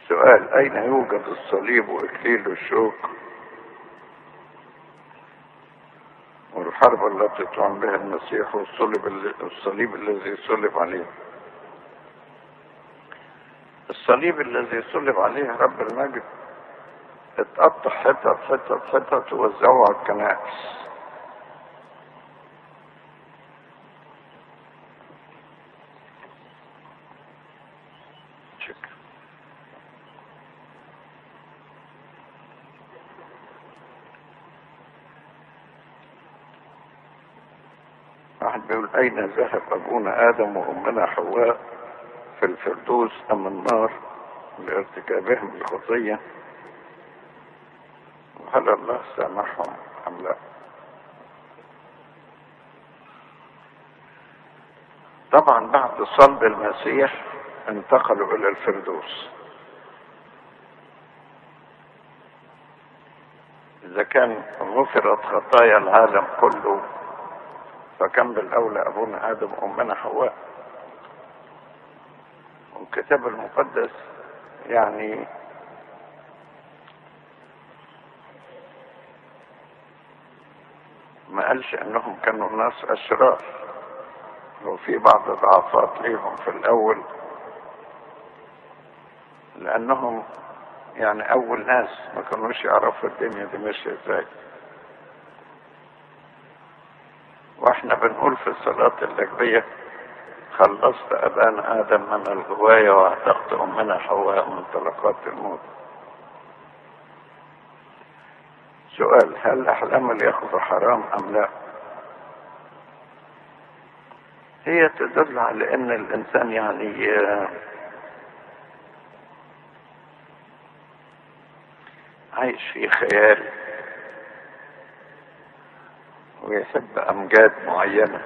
سؤال أين يوجد الصليب وإكليل الشوك والحرب التي طعن بها المسيح والصليب الصليب الذي صلب عليه الصليب الذي صلب عليه رب المجد اتقطع حتت حتت حتت ووزعوه على الكنائس شكرا واحد بيقول أين ذهب أبونا آدم وأمنا حواء في الفردوس أم النار لارتكابهم الخطية وهل الله سامحهم أم لا طبعا بعد صلب المسيح انتقلوا إلى الفردوس إذا كان غفرت خطايا العالم كله فكان بالأولى أبونا آدم وأمنا حواء والكتاب المقدس يعني ما قالش انهم كانوا ناس اشرار وفي بعض ضعفات ليهم في الاول لانهم يعني اول ناس ما كانوش يعرفوا الدنيا دي ماشيه ازاي واحنا بنقول في الصلاة الأجبية خلصت أبانا آدم من الغواية واعتقت أمنا حواء من طلقات الموت سؤال هل أحلام اليقظة حرام أم لا هي تدل على أن الإنسان يعني عايش في خيال ويحب أمجاد معينة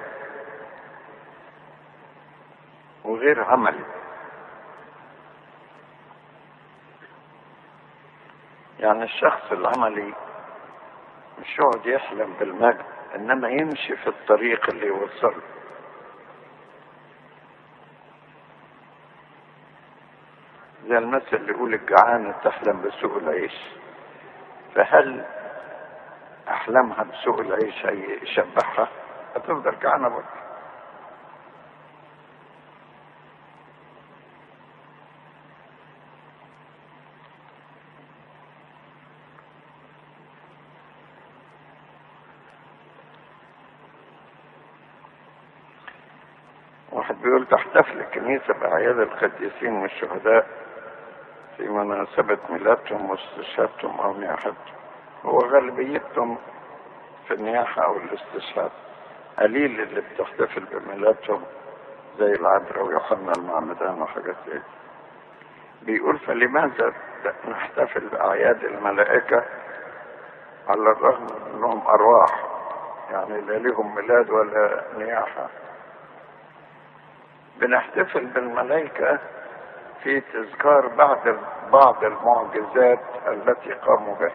وغير عملي يعني الشخص العملي مش يقعد يحلم بالمجد انما يمشي في الطريق اللي يوصله زي المثل اللي يقول الجعانة تحلم بسوء العيش فهل احلامها بسوء العيش هيشبعها هتفضل جعانة برضه واحد بيقول تحتفل الكنيسة بأعياد القديسين والشهداء في مناسبة ميلادهم واستشهادهم أو نياحتهم هو غالبيتهم في النياحة أو الاستشهاد قليل اللي بتحتفل بميلادهم زي العذراء ويوحنا المعمدان وحاجات زي دي. بيقول فلماذا نحتفل بأعياد الملائكة على الرغم من أنهم أرواح يعني لا لهم ميلاد ولا نياحة بنحتفل بالملائكة في تذكار بعض بعض المعجزات التي قاموا بها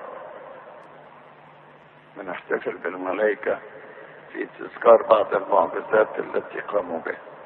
بنحتفل بالملائكة في تذكار بعض المعجزات التي قاموا بها